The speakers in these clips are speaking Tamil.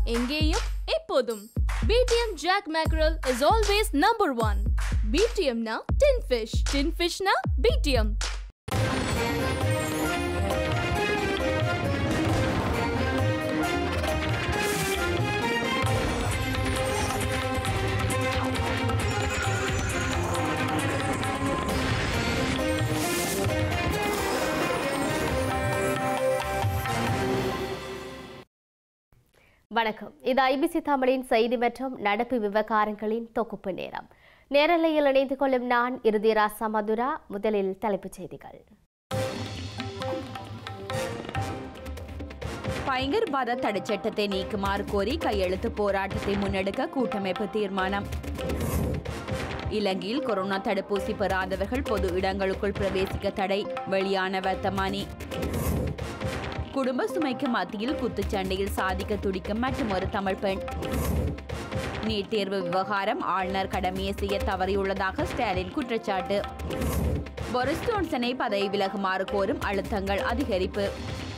எங்கேயும் எப்போதும் PTM jack mackerel is always number one பிடிஎம்னா டின் ஃபிஷ் டின் ஃபிஷ்னா பிடிஎம் வணக்கம் இது ஐபிசி தமிழின் செய்தி மற்றும் நடப்பு விவகாரங்களின் தொகுப்பு நேரம் நேரலையில் இணைந்து கொள்ளும் நான் இறுதிராசா மதுரா முதலில் தலைப்புச் செய்திகள் பயங்கரவாத தடைச்சட்டத்தை நீக்குமாறு கோரி கையெழுத்து போராட்டத்தை முன்னெடுக்க கூட்டமைப்பு தீர்மானம் இலங்கையில் கொரோனா தடுப்பூசி பெறாதவர்கள் பொது இடங்களுக்குள் பிரவேசிக்க தடை வெளியான வர்த்தமானி குடும்ப சுமைக்கு மத்தியில் குத்துச்சண்டையில் சாதிக்க துடிக்கும் மற்றும் ஒரு தமிழ் பெண் நீட் தேர்வு விவகாரம் ஆளுநர் கடமையை செய்ய தவறியுள்ளதாக ஸ்டாலின் குற்றச்சாட்டு பொரிஸ் ஜோன்சனை பதவி விலகுமாறு கோரும் அழுத்தங்கள் அதிகரிப்பு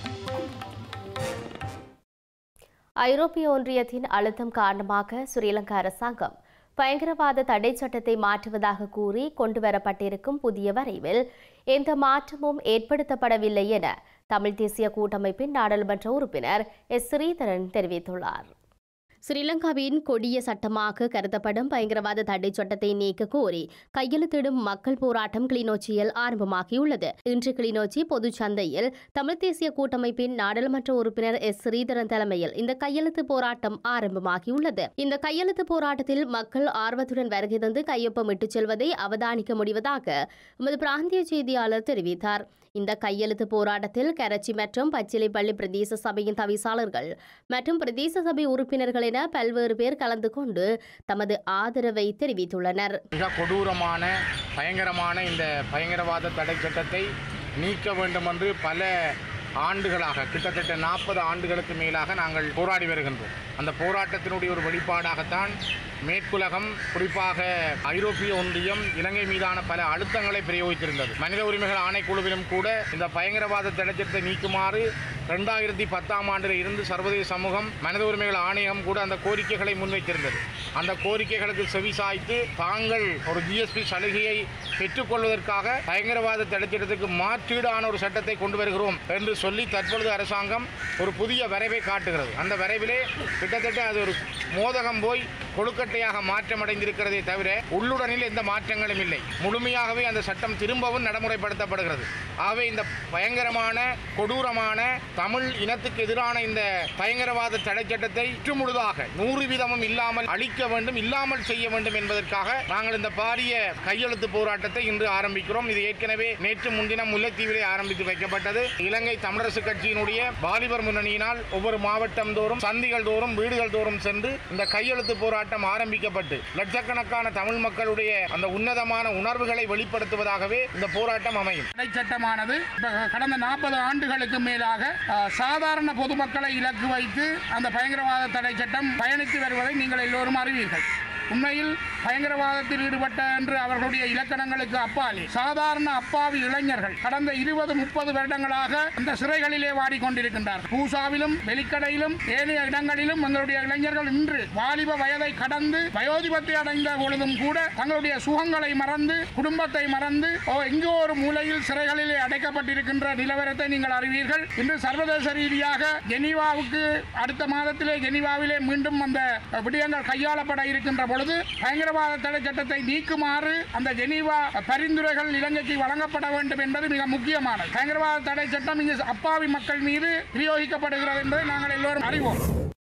ஐரோப்பிய ஒன்றியத்தின் அழுத்தம் காரணமாக ஸ்ரீலங்கா அரசாங்கம் பயங்கரவாத தடை சட்டத்தை மாற்றுவதாக கூறி கொண்டுவரப்பட்டிருக்கும் புதிய வரைவில் எந்த மாற்றமும் ஏற்படுத்தப்படவில்லை என தமிழ் தேசிய கூட்டமைப்பின் நாடாளுமன்ற உறுப்பினர் எஸ் ஸ்ரீதரன் தெரிவித்துள்ளார் ஸ்ரீலங்காவின் கொடிய சட்டமாக கருதப்படும் பயங்கரவாத தடை சட்டத்தை நீக்க கோரி கையெழுத்திடும் மக்கள் போராட்டம் கிளிநொச்சியில் ஆரம்பமாகியுள்ளது இன்று கிளிநொச்சி பொதுச் சந்தையில் தமிழ் தேசிய கூட்டமைப்பின் நாடாளுமன்ற உறுப்பினர் எஸ் ஸ்ரீதரன் தலைமையில் இந்த கையெழுத்து போராட்டம் ஆரம்பமாகியுள்ளது இந்த கையெழுத்து போராட்டத்தில் மக்கள் ஆர்வத்துடன் வருகை தந்து கையொப்பமிட்டுச் செல்வதை அவதானிக்க முடிவதாக எமது பிராந்திய செய்தியாளர் தெரிவித்தார் இந்த கையெழுத்து போராட்டத்தில் கரச்சி மற்றும் பச்சிலைப்பள்ளி பிரதேச சபையின் தவிசாளர்கள் மற்றும் பிரதேச சபை உறுப்பினர்கள் என பல்வேறு பேர் கலந்து கொண்டு தமது ஆதரவை தெரிவித்துள்ளனர் மிக கொடூரமான பயங்கரமான இந்த பயங்கரவாத தடை சட்டத்தை நீக்க வேண்டும் என்று பல ஆண்டுகளாக கிட்டத்தட்ட நாற்பது ஆண்டுகளுக்கு மேலாக நாங்கள் போராடி வருகின்றோம் அந்த போராட்டத்தினுடைய ஒரு வெளிப்பாடாகத்தான் மேற்குலகம் குறிப்பாக ஐரோப்பிய ஒன்றியம் இலங்கை மீதான பல அழுத்தங்களை பிரயோகித்திருந்தது மனித உரிமைகள் ஆணைக்குழுவிலும் கூட இந்த பயங்கரவாத தடைச்சட்டத்தை நீக்குமாறு ரெண்டாயிரத்தி பத்தாம் ஆண்டில் இருந்து சர்வதேச சமூகம் மனித உரிமைகள் ஆணையம் கூட அந்த கோரிக்கைகளை முன்வைத்திருந்தது அந்த கோரிக்கைகளுக்கு செவிசாய்த்து தாங்கள் ஒரு ஜிஎஸ்பி சலுகையை பெற்றுக்கொள்வதற்காக பயங்கரவாத தடைச்சட்டத்துக்கு மாற்றீடான ஒரு சட்டத்தை கொண்டு வருகிறோம் என்று சொல்லி தற்பொழுது அரசாங்கம் ஒரு புதிய வரைவை காட்டுகிறது அந்த வரைவிலே கிட்டத்தட்ட அது ஒரு மோதகம் போய் கொழுக்கட்டையாக மாற்றமடைந்திருக்கிறதே தவிர உள்ளுடனில் எந்த மாற்றங்களும் இல்லை முழுமையாகவே அந்த சட்டம் திரும்பவும் நடைமுறைப்படுத்தப்படுகிறது ஆகவே இந்த பயங்கரமான கொடூரமான தமிழ் இனத்துக்கு எதிரான இந்த பயங்கரவாத தடை சட்டத்தை முழுதாக நூறு வீதமும் இல்லாமல் அழிக்க வேண்டும் இல்லாமல் செய்ய வேண்டும் என்பதற்காக நாங்கள் இந்த பாரிய கையெழுத்து போராட்டத்தை இன்று ஆரம்பிக்கிறோம் இது ஏற்கனவே நேற்று முன்தினம் முல்லைத்தீவிலே ஆரம்பித்து வைக்கப்பட்டது இலங்கை தமிழரசு கட்சியினுடைய வாலிபர் முன்னணியினால் ஒவ்வொரு மாவட்டம் தோறும் சந்திகள் தோறும் வீடுகள் தோறும் சென்று இந்த கையெழுத்து போராட்டம் ஆரம்பிக்கப்பட்டு லட்சக்கணக்கான தமிழ் மக்களுடைய அந்த உன்னதமான உணர்வுகளை வெளிப்படுத்துவதாகவே இந்த போராட்டம் அமையும் தடை சட்டமானது இப்ப கடந்த நாற்பது ஆண்டுகளுக்கு மேலாக அஹ், சாதாரண பொதுமக்களை இலக்கு வைத்து அந்த பயங்கரவாத தடை சட்டம் பயணித்து வருவதை நீங்கள் எல்லோரும் அறிவீர்கள் உண்மையில் பயங்கரவாதத்தில் ஈடுபட்ட என்று அவர்களுடைய இலக்கணங்களுக்கு அப்பாலே சாதாரண அப்பாவி இளைஞர்கள் கடந்த இருபது முப்பது வருடங்களாக அந்த சிறைகளிலே வாடிக்கொண்டிருக்கின்றார்கள் பூசாவிலும் வெளிக்கடையிலும் ஏனைய இடங்களிலும் எங்களுடைய இளைஞர்கள் இன்று வாலிப வயதை கடந்து வயோதிபத்தை அடைந்த பொழுதும் கூட தங்களுடைய சுகங்களை மறந்து குடும்பத்தை மறந்து ஓ எங்கோ ஒரு மூலையில் சிறைகளிலே அடைக்கப்பட்டிருக்கின்ற நிலவரத்தை நீங்கள் அறிவீர்கள் இன்று சர்வதேச ரீதியாக ஜெனீவாவுக்கு அடுத்த மாதத்திலே ஜெனீவாவிலே மீண்டும் அந்த விடயங்கள் கையாளப்பட இருக்கின்ற பொழுது பயங்கரவாத தடை சட்டத்தை நீக்குமாறு அந்த ஜெனீவா பரிந்துரைகள் இலங்கைக்கு வழங்கப்பட வேண்டும் என்பது மிக முக்கியமானது பயங்கரவாத தடை சட்டம் இங்கு அப்பாவி மக்கள் மீது பிரயோகிக்கப்படுகிறது என்பதை நாங்கள் எல்லோரும் அறிவோம்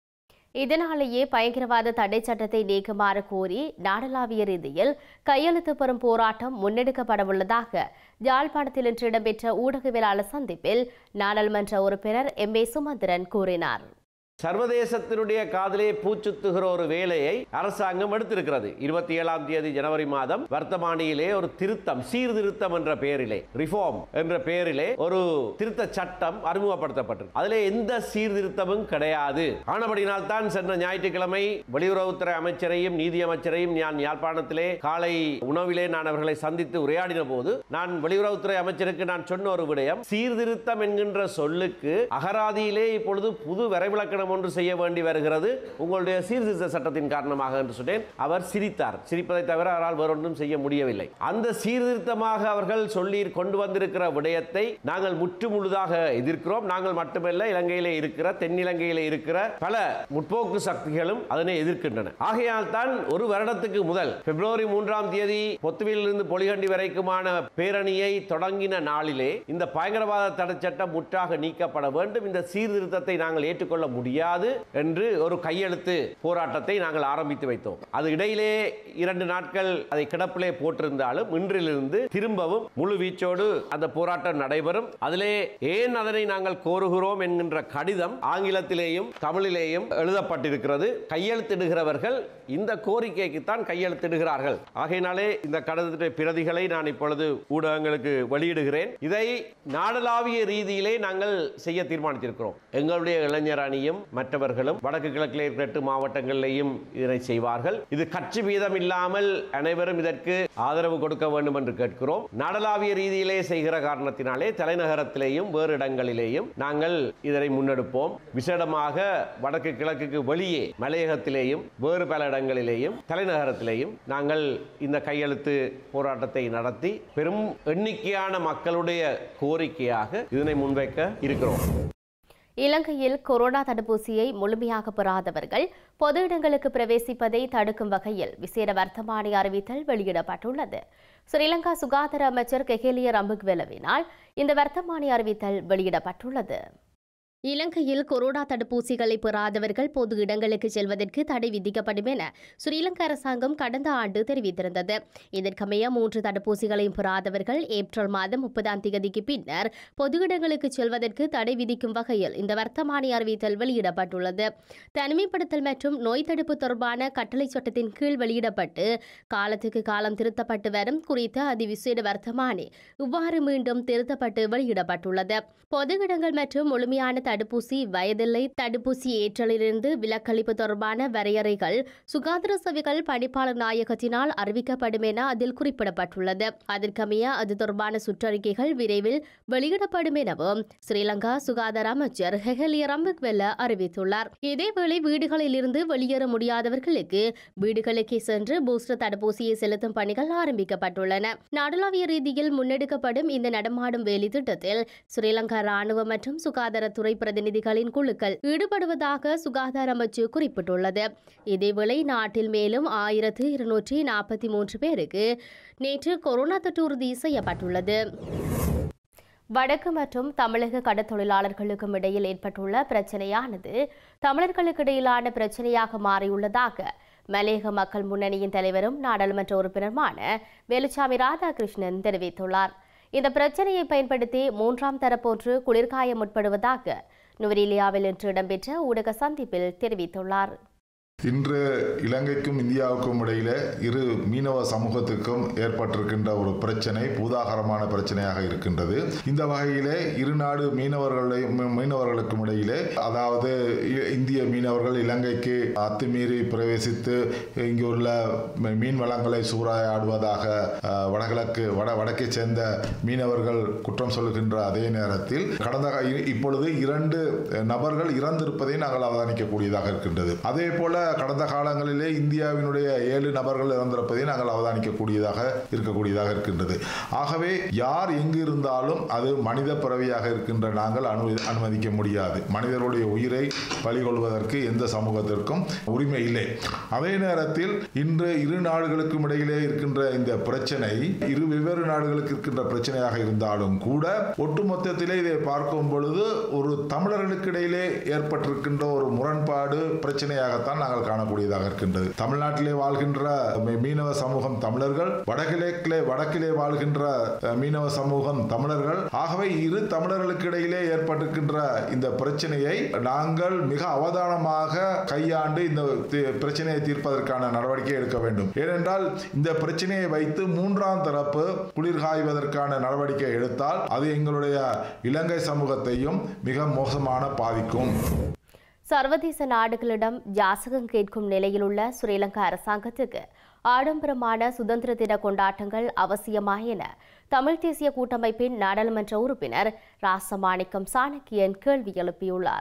இதனாலேயே பயங்கரவாத தடை சட்டத்தை நீக்குமாறு கோரி நாடளாவிய ரீதியில் கையெழுத்து பெறும் போராட்டம் முன்னெடுக்கப்படவுள்ளதாக யாழ்ப்பாணத்தில் இன்று இடம்பெற்ற ஊடகவியலாளர் சந்திப்பில் நாடாளுமன்ற உறுப்பினர் எம் ஏ சுமந்திரன் கூறினார் சர்வதேசத்தினுடைய காதலே பூச்சுத்துகிற ஒரு வேலையை அரசாங்கம் எடுத்திருக்கிறது இருபத்தி ஏழாம் தேதி ஜனவரி மாதம் வர்த்தமானியிலே ஒரு திருத்தம் சீர்திருத்தம் என்ற பெயரிலே ரிஃபார்ம் என்ற பெயரிலே ஒரு திருத்த சட்டம் அறிமுகப்படுத்தப்பட்டது அதிலே எந்த சீர்திருத்தமும் கிடையாது ஆனபடினால் தான் சென்ற ஞாயிற்றுக்கிழமை வெளியுறவுத்துறை அமைச்சரையும் நீதி அமைச்சரையும் நான் யாழ்ப்பாணத்திலே காலை உணவிலே நான் அவர்களை சந்தித்து உரையாடின போது நான் வெளியுறவுத்துறை அமைச்சருக்கு நான் சொன்ன ஒரு விடயம் சீர்திருத்தம் என்கின்ற சொல்லுக்கு அகராதியிலே இப்பொழுது புது வரைவிலக்கணம் போராட்டம் ஒன்று செய்ய வேண்டி வருகிறது உங்களுடைய சீர்திருத்த சட்டத்தின் காரணமாக என்று சொன்னேன் அவர் சிரித்தார் சிரிப்பதை தவிர அவரால் வேறொன்றும் செய்ய முடியவில்லை அந்த சீர்திருத்தமாக அவர்கள் சொல்லி கொண்டு வந்திருக்கிற விடயத்தை நாங்கள் முற்று முழுதாக எதிர்க்கிறோம் நாங்கள் மட்டுமல்ல இலங்கையிலே இருக்கிற தென்னிலங்கையிலே இருக்கிற பல முற்போக்கு சக்திகளும் அதனை எதிர்க்கின்றன ஆகையால் தான் ஒரு வருடத்துக்கு முதல் பிப்ரவரி மூன்றாம் தேதி பொத்துவிலிருந்து பொலிகண்டி வரைக்குமான பேரணியை தொடங்கின நாளிலே இந்த பயங்கரவாத தடை சட்டம் முற்றாக நீக்கப்பட வேண்டும் இந்த சீர்திருத்தத்தை நாங்கள் ஏற்றுக்கொள்ள முடியாது என்று ஒரு கையெழுத்து போராட்டத்தை நாங்கள் ஆரம்பித்து வைத்தோம் அது இடையிலே இரண்டு நாட்கள் அதை கிடப்பிலே போட்டிருந்தாலும் இன்றிலிருந்து திரும்பவும் முழு வீச்சோடு அந்த போராட்டம் நடைபெறும் அதிலே ஏன் அதனை நாங்கள் கோருகிறோம் என்கின்ற கடிதம் ஆங்கிலத்திலேயும் தமிழிலேயும் எழுதப்பட்டிருக்கிறது கையெழுத்திடுகிறவர்கள் இந்த கோரிக்கைக்கு தான் கையெழுத்திடுகிறார்கள் ஆகையினாலே இந்த கடிதத்தின் பிரதிகளை நான் இப்பொழுது ஊடகங்களுக்கு வெளியிடுகிறேன் இதை நாடளாவிய ரீதியிலே நாங்கள் செய்ய தீர்மானித்திருக்கிறோம் எங்களுடைய இளைஞர் அணியும் மற்றவர்களும் வடக்கு கிழக்கில் இருக்கிற எட்டு மாவட்டங்களிலேயும் இதனை செய்வார்கள் இது கட்சி வீதம் இல்லாமல் அனைவரும் இதற்கு ஆதரவு கொடுக்க வேண்டும் என்று கேட்கிறோம் நாடளாவிய ரீதியிலே செய்கிற காரணத்தினாலே தலைநகரத்திலேயும் வேறு இடங்களிலேயும் நாங்கள் இதனை முன்னெடுப்போம் விசேடமாக வடக்கு கிழக்குக்கு வெளியே மலையகத்திலேயும் வேறு பல இடங்களிலேயும் தலைநகரத்திலேயும் நாங்கள் இந்த கையெழுத்து போராட்டத்தை நடத்தி பெரும் எண்ணிக்கையான மக்களுடைய கோரிக்கையாக இதனை முன்வைக்க இருக்கிறோம் இலங்கையில் கொரோனா தடுப்பூசியை முழுமையாக பெறாதவர்கள் பொது இடங்களுக்கு பிரவேசிப்பதை தடுக்கும் வகையில் விசேட வர்த்தமானி அறிவித்தல் வெளியிடப்பட்டுள்ளது ஸ்ரீலங்கா சுகாதார அமைச்சர் கெஹேலிய ரம்புக்வெலவினால் இந்த வர்த்தமானி அறிவித்தல் வெளியிடப்பட்டுள்ளது இலங்கையில் கொரோனா தடுப்பூசிகளை பெறாதவர்கள் பொது இடங்களுக்கு செல்வதற்கு தடை விதிக்கப்படும் என ஸ்ரீலங்கா அரசாங்கம் கடந்த ஆண்டு தெரிவித்திருந்தது இதற்கமைய மூன்று தடுப்பூசிகளையும் பெறாதவர்கள் ஏப்ரல் மாதம் முப்பதாம் தேதிக்கு பின்னர் பொது இடங்களுக்கு செல்வதற்கு தடை விதிக்கும் வகையில் இந்த வர்த்தமானி அறிவித்தல் வெளியிடப்பட்டுள்ளது தனிமைப்படுத்தல் மற்றும் நோய் தடுப்பு தொடர்பான கட்டளை சட்டத்தின் கீழ் வெளியிடப்பட்டு காலத்துக்கு காலம் திருத்தப்பட்டு வரும் குறித்த அதிவிசேட வர்த்தமானி இவ்வாறு மீண்டும் திருத்தப்பட்டு வெளியிடப்பட்டுள்ளது பொது இடங்கள் மற்றும் முழுமையான தடுப்பூசி வயதில்லை தடுப்பூசி ஏற்றலிலிருந்து விலக்களிப்பு தொடர்பான வரையறைகள் சுகாதார சேவைகள் பணிப்பாளர் நாயகத்தினால் அறிவிக்கப்படும் என அதில் குறிப்பிடப்பட்டுள்ளது அதற்கமைய அது தொடர்பான சுற்றறிக்கைகள் விரைவில் வெளியிடப்படும் எனவும் ஸ்ரீலங்கா சுகாதார அமைச்சர் ஹெஹலிய ரம்பக்வெல்ல அறிவித்துள்ளார் இதேவேளை வீடுகளில் இருந்து வெளியேற முடியாதவர்களுக்கு வீடுகளுக்கே சென்று பூஸ்டர் தடுப்பூசியை செலுத்தும் பணிகள் ஆரம்பிக்கப்பட்டுள்ளன நாடளாவிய ரீதியில் முன்னெடுக்கப்படும் இந்த நடமாடும் வேலி திட்டத்தில் ஸ்ரீலங்கா ராணுவ மற்றும் சுகாதாரத்துறை பிரதிநிதிகளின் குழுக்கள் ஈடுபடுவதாக சுகாதார அமைச்சு குறிப்பிட்டுள்ளது இதேவேளை நாட்டில் மேலும் ஆயிரத்து இருநூற்றி நாற்பத்தி மூன்று பேருக்கு நேற்று கொரோனா தொற்று உறுதி செய்யப்பட்டுள்ளது வடக்கு மற்றும் தமிழக கடற்தொழிலாளர்களுக்கும் இடையில் ஏற்பட்டுள்ள பிரச்சனையானது தமிழர்களுக்கு இடையிலான பிரச்சனையாக மாறியுள்ளதாக மலையக மக்கள் முன்னணியின் தலைவரும் நாடாளுமன்ற உறுப்பினருமான வேலுச்சாமி ராதாகிருஷ்ணன் தெரிவித்துள்ளார் இந்த பிரச்சனையை பயன்படுத்தி மூன்றாம் தரப்போன்று குளிர்காய முற்படுவதாக நுவரேலியாவில் இன்று இடம்பெற்ற ஊடக சந்திப்பில் தெரிவித்துள்ளார் இன்று இலங்கைக்கும் இந்தியாவுக்கும் இடையில இரு மீனவ சமூகத்துக்கும் ஏற்பட்டிருக்கின்ற ஒரு பிரச்சனை பூதாகரமான பிரச்சனையாக இருக்கின்றது இந்த வகையிலே இரு நாடு மீனவர்களை மீனவர்களுக்கும் இடையிலே அதாவது இ- இந்திய மீனவர்கள் இலங்கைக்கு அத்துமீறி பிரவேசித்து இங்குள்ள மீன் வளங்களை சூறையாடுவதாக அஹ், வடகிழக்கு வட வடக்கை சேர்ந்த மீனவர்கள் குற்றம் சொல்லுகின்ற அதே நேரத்தில் கடந்த கா- இ- இப்பொழுது இரண்டு நபர்கள் இறந்திருப்பதை நாங்கள் அவதானிக்கக்கூடியதாக இருக்கின்றது அதே போல கடந்த காலங்களிலே இந்தியாவினுடைய ஏழு நபர்கள் இறந்திருப்பதை நாங்கள் அவதானிக்கக்கூடியதாக இருக்கக்கூடியதாக இருக்கின்றது ஆகவே யார் எங்கு இருந்தாலும் அது மனித பிறவியாக இருக்கின்ற நாங்கள் அனுமதி அனுமதிக்க முடியாது மனிதருடைய உயிரை பலிகொள்வதற்கு எந்த சமூகத்திற்கும் உரிமை இல்லை அதே நேரத்தில் இன்று இரு நாடுகளுக்கும் இடையிலே இருக்கின்ற இந்த பிரச்சனை இரு வெவ்வேறு நாடுகளுக்கு இருக்கின்ற பிரச்சனையாக இருந்தாலும் கூட ஒட்டுமொத்தத்திலே இதை பார்க்கும் பொழுது ஒரு தமிழர்களுக்கு இடையிலே ஏற்பட்டிருக்கின்ற ஒரு முரண்பாடு பிரச்சனையாகத்தான் நாங்கள் காணக்கூடியதாக இருக்கின்றது தமிழ்நாட்டிலே வாழ்கின்ற மீ- மீனவ சமூகம் தமிழர்கள் வடகிழக்கிலே வடக்கிலே வாழ்கின்ற அஹ், மீனவ சமூகம் தமிழர்கள் ஆகவே இரு தமிழர்களுக்கு இடையிலே ஏற்பட்டிருக்கின்ற இந்த பிரச்சனையை நாங்கள் மிக அவதானமாக கையாண்டு இந்த தி- பிரச்சனையை தீர்ப்பதற்கான நடவடிக்கை எடுக்க வேண்டும் ஏனென்றால் இந்த பிரச்சனையை வைத்து மூன்றாம் தரப்பு குளிர் காய்வதற்கான நடவடிக்கை எடுத்தால் அது எங்களுடைய இலங்கை சமூகத்தையும் மிக மோசமான பாதிக்கும் சர்வதேச நாடுகளிடம் யாசகம் கேட்கும் நிலையில் உள்ள ஸ்ரீலங்கா அரசாங்கத்துக்கு ஆடம்பரமான சுதந்திர தின கொண்டாட்டங்கள் அவசியமா என தமிழ் தேசிய கூட்டமைப்பின் நாடாளுமன்ற உறுப்பினர் ராசமாணிக்கம் சாணக்கியன் கேள்வி எழுப்பியுள்ளார்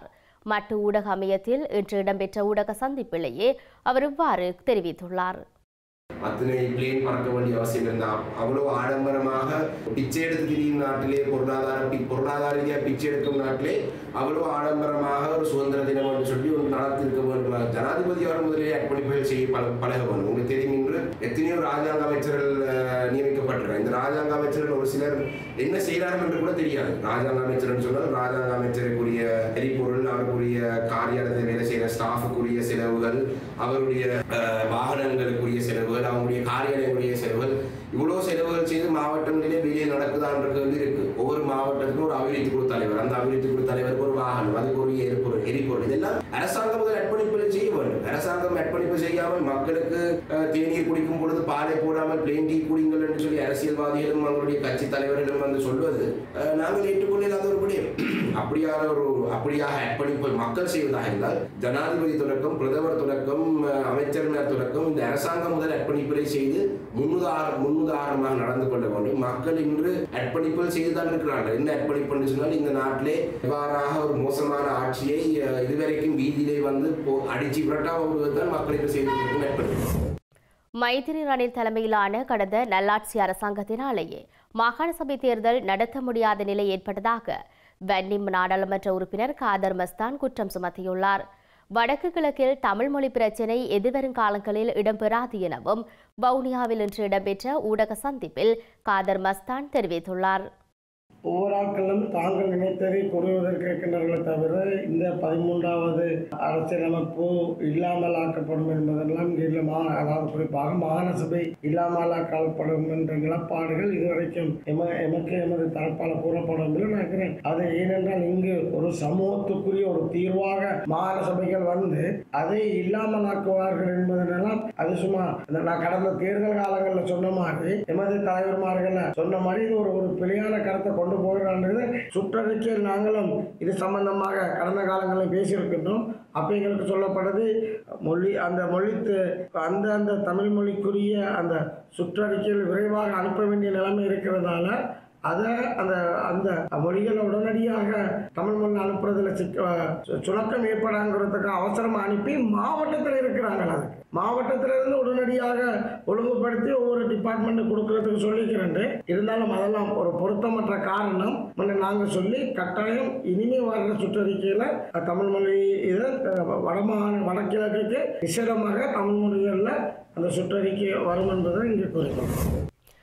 மட்டு ஊடக அமையத்தில் இன்று இடம்பெற்ற ஊடக சந்திப்பிலேயே அவர் இவ்வாறு தெரிவித்துள்ளார் அத்தனை பிளேன் பறக்க வேண்டிய அவசியம் இருந்தால் அவ்வளவு ஆடம்பரமாக பிச்சை எடுத்து திரியும் நாட்டிலே பொருளாதார பி- பொருளாதார ரீதியாக பிச்சை எடுக்கும் நாட்டிலே அவ்வளவு ஆடம்பரமாக ஒரு சுதந்திர தினம் என்று சொல்லி ஒன்று நடத்திருக்க வேண்டும் ஜனாதிபதி அவர் முதலே அர்ப்பணிப்புகள் செய்ய பல பழக வேண்டும் உங்களுக்கு தெரியும் இன்று எத்தனையோ ராஜாங்க அமைச்சர்கள் அஹ், நியமிக்கப்பட்டிருக்காங்க இந்த ராஜாங்க அமைச்சர்கள் ஒரு சிலர் என்ன செய்கிறார்கள் என்று கூட தெரியாது ராஜாங்க அமைச்சர்னு சொன்னால் ராஜாங்க அமைச்சருக்குரிய எரிபொருள் அவருக்குரிய காரியாலயத்தில் வேலை செய்கிற ஸ்டாஃபுக்குரிய செலவுகள் அவருடைய அஹ், வாகனங்களுக்குரிய செலவுகள் அவங்களுடைய காரியாலயங்களுடைய செலவுகள் இவ்வளோ செலவுகள் செய்து மாவட்டங்களிலே வெளியே நடக்குதான்ற கேள்வி இருக்கு ஒவ்வொரு மாவட்டத்துக்கும் ஒரு அபிவிருத்தி குழு தலைவர் அந்த அபிவிருத்தி குழு தலைவருக்கு ஒரு வாகனம் அதுக்கு ஒரு எரிபொருள் எரிபொருள் இதெல்லாம் அரசாங்கம் முதல் அர்ப்பணிப்புகள் செய்ய வேண்டும் அரசாங்கம் அர்ப்பணிப்பு செய்யாமல் மக்களுக்கு அஹ், தேநீர் குடிக்கும் பொழுது பாலை போடாமல் பிளேன் டீ குடிங்கள் என்று சொல்லி அரசியல்வாதிகளும் அவங்களுடைய கட்சி தலைவர்களும் வந்து சொல்வது அஹ், நாங்கள் ஏற்றுக்கொள்ளாத ஒரு விடயம் அப்படியான ஒரு அப்படியாக அர்ப்பணிப்பு மக்கள் செய்வதாக இருந்தால் ஜனாதிபதி தொடக்கம் பிரதமர் தொடக்கம் அஹ், அமைச்சரினர் தொடக்கம் இந்த அரசாங்கம் முதல் அர்ப்பணிப்புகளை செய்து முன்னுதார முன்னுதாரணமாக நடந்து கொள்ள வேண்டும் மக்கள் இன்று அர்ப்பணிப்புகள் செய்துதான் இருக்கிறார்கள் என்ன அர்ப்பணிப்பு என்று சொன்னால் இந்த நாட்டிலே இவ்வாறாக ஒரு மோசமான ஆட்சியை அஹ், இதுவரைக்கும் வீதியிலே வந்து போ- அடிச்சு விரட்டாமல் விடுவதுதான் மக்களுக்கு செய்து கொடுக்கும் அர்ப்பணிப்பு மைத்திரி ரணில் தலைமையிலான கடந்த நல்லாட்சி அரசாங்கத்தினாலேயே மாகாண சபை தேர்தல் நடத்த முடியாத நிலை ஏற்பட்டதாக வன்னிம் நாடாளுமன்ற உறுப்பினர் காதர் மஸ்தான் குற்றம் சுமத்தியுள்ளார் வடக்கு கிழக்கில் தமிழ் மொழி பிரச்சினை எதிர்வரும் காலங்களில் இடம்பெறாது எனவும் வவுனியாவில் இன்று இடம்பெற்ற ஊடக சந்திப்பில் காதர் மஸ்தான் தெரிவித்துள்ளார் ஒவ்வொரு ஆட்களும் தாங்கள் நினைத்ததை கூறுவதற்கு இருக்கின்றார்களே தவிர இந்த பதிமூன்றாவது அரசியலமைப்பு இல்லாமல் ஆக்கப்படும் என்பதெல்லாம் இங்கே இல்லை மா அதாவது குறிப்பாக மாகாண சபை இல்லாமல் ஆக்கப்படும் என்ற நிலப்பாடுகள் இதுவரைக்கும் எம எமக்கு எமது தரப்பால் கூறப்படவில்லை நினைக்கிறேன் அது ஏனென்றால் இங்கு ஒரு சமூகத்துக்குரிய ஒரு தீர்வாக மாகாண சபைகள் வந்து அதை இல்லாமல் ஆக்குவார்கள் என்பதெல்லாம் அது சும்மா இந்த நான் கடந்த தேர்தல் காலங்களில் சொன்ன மாதிரி எமது தலைவர்மார்கள் சொன்ன மாதிரி இது ஒரு ஒரு பிழையான கருத்தை கொண்டு போகிறான்றது சுற்றறிக்கையில் நாங்களும் இது சம்பந்தமாக கடந்த காலங்களில் பேசியிருக்கின்றோம் அப்போ எங்களுக்கு சொல்லப்பட்டது மொழி அந்த மொழித்து அந்த அந்த தமிழ் மொழிக்குரிய அந்த சுற்றறிக்கையில் விரைவாக அனுப்ப வேண்டிய நிலைமை இருக்கிறதால அதை அந்த அந்த மொழிகளை உடனடியாக தமிழ் மொழி அனுப்புறதுல சிக்க சு- சுணக்கம் ஏற்படாங்கிறதுக்கு அவசரமாக அனுப்பி மாவட்டத்தில் இருக்கிறாங்க அதுக்கு மாவட்டத்தில் இருந்து உடனடியாக ஒழுங்குபடுத்தி ஒவ்வொரு டிபார்ட்மெண்ட் கொடுக்கறதுக்கு சொல்லிக்கிறேன் இருந்தாலும் அதெல்லாம் ஒரு பொருத்தமற்ற காரணம் முன்ன நாங்கள் சொல்லி கட்டாயம் இனிமே வர்ற சுற்றறிக்கையில் தமிழ் மொழி இது அஹ், வடமாகாண வடகிழக்குக்கு விசேடமாக தமிழ் மொழிகளில் அந்த சுற்றறிக்கை வரும் என்பதை இங்கே குறிப்பிடும்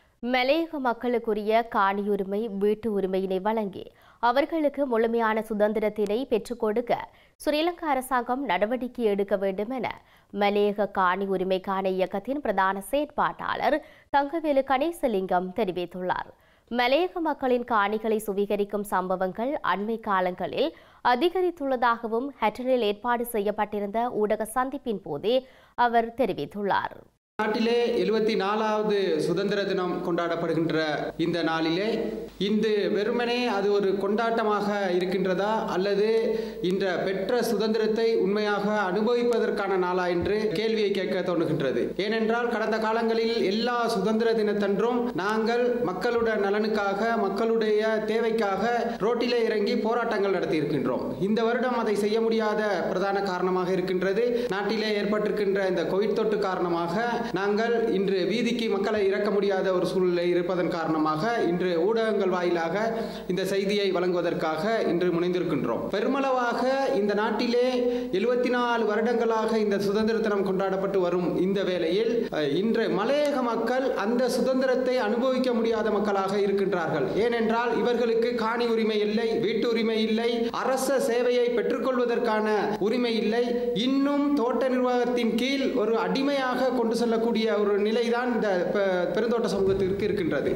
மலையக மக்களுக்குரிய காணியுரிமை வீட்டு உரிமையினை வழங்கி அவர்களுக்கு முழுமையான சுதந்திரத்தினை பெற்றுக் கொடுக்க ஸ்ரீலங்கா அரசாங்கம் நடவடிக்கை எடுக்க வேண்டும் என மலையக காணி உரிமைக்கான இயக்கத்தின் பிரதான செயற்பாட்டாளர் தங்கவேலு கணேசலிங்கம் தெரிவித்துள்ளார் மலையக மக்களின் காணிகளை சுவீகரிக்கும் சம்பவங்கள் அண்மை காலங்களில் அதிகரித்துள்ளதாகவும் ஹட்டனில் ஏற்பாடு செய்யப்பட்டிருந்த ஊடக சந்திப்பின் போதே அவர் தெரிவித்துள்ளார் நாட்டிலே எழுபத்தி நாலாவது சுதந்திர தினம் கொண்டாடப்படுகின்ற இந்த நாளிலே இந்த வெறுமனே அது ஒரு கொண்டாட்டமாக இருக்கின்றதா அல்லது இந்த பெற்ற சுதந்திரத்தை உண்மையாக அனுபவிப்பதற்கான நாளா என்று கேள்வியை கேட்க தோணுகின்றது ஏனென்றால் கடந்த காலங்களில் எல்லா சுதந்திர தினத்தன்றும் நாங்கள் மக்களுடைய நலனுக்காக மக்களுடைய தேவைக்காக ரோட்டிலே இறங்கி போராட்டங்கள் நடத்தி இருக்கின்றோம் இந்த வருடம் அதை செய்ய முடியாத பிரதான காரணமாக இருக்கின்றது நாட்டிலே ஏற்பட்டிருக்கின்ற இந்த கோவிட் தொற்று காரணமாக நாங்கள் இன்று வீதிக்கு மக்களை இறக்க முடியாத ஒரு சூழ்நிலை இருப்பதன் காரணமாக இன்று ஊடகங்கள் வாயிலாக இந்த செய்தியை வழங்குவதற்காக இன்று முனைந்திருக்கின்றோம் பெருமளவாக இந்த நாட்டிலே எழுபத்தி நாலு வருடங்களாக இந்த சுதந்திர தினம் கொண்டாடப்பட்டு வரும் இந்த வேளையில் அஹ், இன்று மலையக மக்கள் அந்த சுதந்திரத்தை அனுபவிக்க முடியாத மக்களாக இருக்கின்றார்கள் ஏனென்றால் இவர்களுக்கு காணி உரிமை இல்லை வீட்டு உரிமை இல்லை அரச சேவையை பெற்றுக்கொள்வதற்கான உரிமை இல்லை இன்னும் தோட்ட நிர்வாகத்தின் கீழ் ஒரு அடிமையாக கொண்டு செல்லக்கூடிய ஒரு நிலைதான் இந்த பெ- பெருந்தோட்ட சமூகத்திற்கு இருக்கின்றது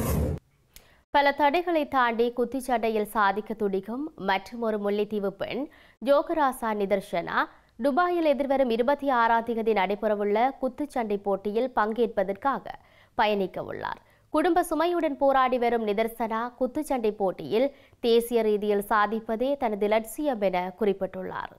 பல தடைகளை தாண்டி குத்திச்சண்டையில் சாதிக்க துடிக்கும் மற்றும் ஒரு முல்லைத்தீவு பெண் ஜோகராசா நிதர்ஷனா துபாயில் எதிர்வரும் இருபத்தி ஆறாம் தேதி நடைபெறவுள்ள குத்துச்சண்டை போட்டியில் பங்கேற்பதற்காக பயணிக்க உள்ளார் குடும்ப சுமையுடன் போராடி வரும் நிதர்சனா குத்துச்சண்டை போட்டியில் தேசிய ரீதியில் சாதிப்பதே தனது லட்சியம் என குறிப்பிட்டுள்ளார்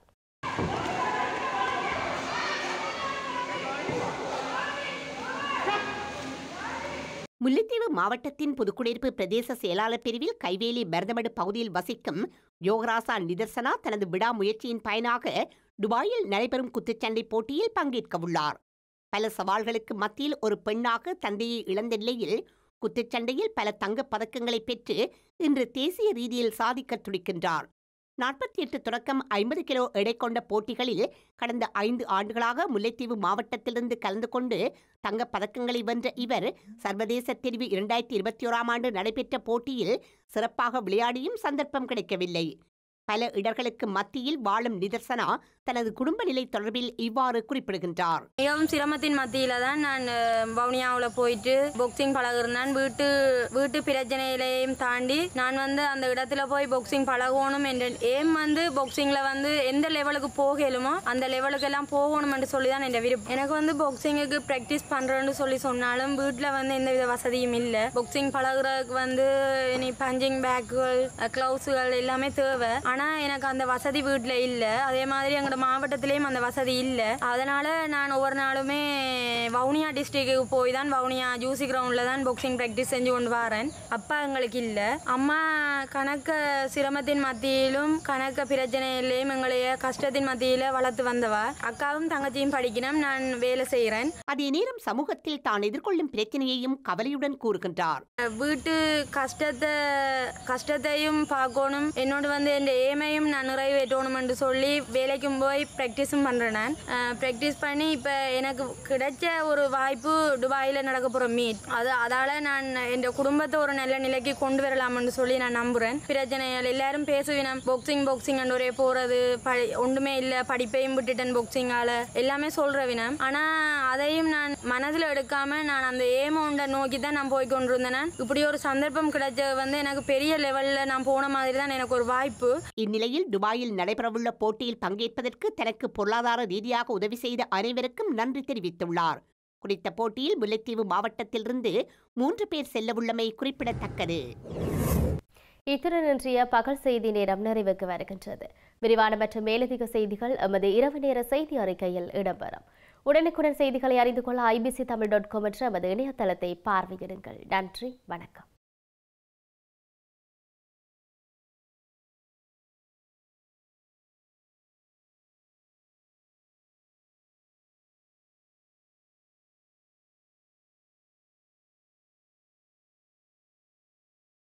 முல்லைத்தீவு மாவட்டத்தின் புதுக்குடியிருப்பு பிரதேச செயலாளர் பிரிவில் கைவேலி மருதமடு பகுதியில் வசிக்கும் யோகராசா நிதர்சனா தனது விடாமுயற்சியின் பயனாக துபாயில் நடைபெறும் குத்துச்சண்டை போட்டியில் பங்கேற்கவுள்ளார் பல சவால்களுக்கு மத்தியில் ஒரு பெண்ணாக தந்தையை இழந்த நிலையில் குத்துச்சண்டையில் பல தங்கப் பதக்கங்களை பெற்று இன்று தேசிய ரீதியில் சாதிக்கத் துடிக்கின்றார் நாற்பத்தி எட்டு தொடக்கம் ஐம்பது கிலோ எடை கொண்ட போட்டிகளில் கடந்த ஐந்து ஆண்டுகளாக முல்லைத்தீவு மாவட்டத்திலிருந்து கலந்து கொண்டு தங்கப் பதக்கங்களை வென்ற இவர் சர்வதேச தெரிவு இரண்டாயிரத்தி இருபத்தி ஓராம் ஆண்டு நடைபெற்ற போட்டியில் சிறப்பாக விளையாடியும் சந்தர்ப்பம் கிடைக்கவில்லை பல இடர்களுக்கு மத்தியில் வாழும் நிதர்சனா தனது குடும்ப நிலை தொடர்பில் இவ்வாறு குறிப்பிடுகின்றார் மிகவும் சிரமத்தின் மத்தியில தான் நான் வவுனியாவில் போயிட்டு பாக்ஸிங் பழகுறேன் வீட்டு வீட்டு பிரச்சனையிலையும் தாண்டி நான் வந்து அந்த இடத்துல போய் பாக்ஸிங் பழகணும் என்ற ஏம் வந்து பாக்ஸிங்ல வந்து எந்த லெவலுக்கு போகலுமோ அந்த லெவலுக்கு எல்லாம் போகணும் என்று சொல்லி தான் என் விருப்பம் எனக்கு வந்து பாக்ஸிங்குக்கு ப்ராக்டிஸ் பண்றேன்னு சொல்லி சொன்னாலும் வீட்டில் வந்து எந்த வித வசதியும் இல்லை பாக்ஸிங் பழகுறதுக்கு வந்து இனி பஞ்சிங் பேக்குகள் க்ளவுஸுகள் எல்லாமே தேவை ஆனால் எனக்கு அந்த வசதி வீட்டில் இல்லை அதே மாதிரி எங்களோட மாவட்டத்திலேயும் அந்த வசதி இல்லை அதனால நான் ஒவ்வொரு நாளுமே வவுனியா டிஸ்ட்ரிக்ட்டுக்கு போய் தான் வவுனியா ஜூசி கிரவுண்டில் தான் பாக்ஸிங் ப்ராக்டிஸ் செஞ்சு கொண்டு வரேன் அப்பா எங்களுக்கு இல்லை அம்மா கணக்க சிரமத்தின் மத்தியிலும் கணக்க பிரச்சனையிலையும் எங்களைய கஷ்டத்தின் மத்தியில் வளர்த்து வந்தவா அக்காவும் தங்கச்சியும் படிக்கணும் நான் வேலை செய்கிறேன் அதே நேரம் சமூகத்தில் தான் எதிர்கொள்ளும் பிரச்சனையையும் கவலையுடன் கூறுகின்றார் வீட்டு கஷ்டத்தை கஷ்டத்தையும் பார்க்கணும் என்னோட வந்து என் ஏமையும் நான் நிறைவேற்றணும் என்று சொல்லி வேலைக்கும் போய் ப்ராக்டிஸும் பண்ணுறேன் நான் ப்ராக்டிஸ் பண்ணி இப்போ எனக்கு கிடைச்ச ஒரு வாய்ப்பு துபாயில் நடக்க போகிற மீட் அது அதால் நான் என் குடும்பத்தை ஒரு நல்ல நிலைக்கு கொண்டு வரலாம்னு சொல்லி நான் நம்புகிறேன் பிரச்சனைகள் எல்லாரும் பேசுவினம் பாக்ஸிங் பாக்ஸிங் ஒரே போகிறது படி ஒன்றுமே இல்லை படிப்பையும் விட்டுட்டேன் பாக்ஸிங்கால் எல்லாமே சொல்கிற வினம் ஆனால் அதையும் நான் மனதில் எடுக்காமல் நான் அந்த ஏமௌண்டை நோக்கி தான் நான் போய் கொண்டிருந்தேன் நான் இப்படி ஒரு சந்தர்ப்பம் கிடைச்சது வந்து எனக்கு பெரிய லெவலில் நான் போன மாதிரி தான் எனக்கு ஒரு வாய்ப்பு இந்நிலையில் துபாயில் நடைபெறவுள்ள போட்டியில் பங்கேற்பதற்கு தனக்கு பொருளாதார ரீதியாக உதவி செய்த அனைவருக்கும் நன்றி தெரிவித்துள்ளார் குறித்த போட்டியில் முல்லைத்தீவு மாவட்டத்திலிருந்து மூன்று பேர் செல்லவுள்ளமை குறிப்பிடத்தக்கது இத்துடன் இன்றைய பகல் செய்தி நேரம் நிறைவுக்கு வருகின்றது விரிவான மற்றும் மேலதிக செய்திகள் எமது இரவு நேர செய்தி அறிக்கையில் இடம்பெறும் உடனுக்குடன் செய்திகளை அறிந்து கொள்ள ஐபிசி தமிழ் டாட் காம் என்ற எமது இணையதளத்தை பார்வையிடுங்கள் நன்றி வணக்கம்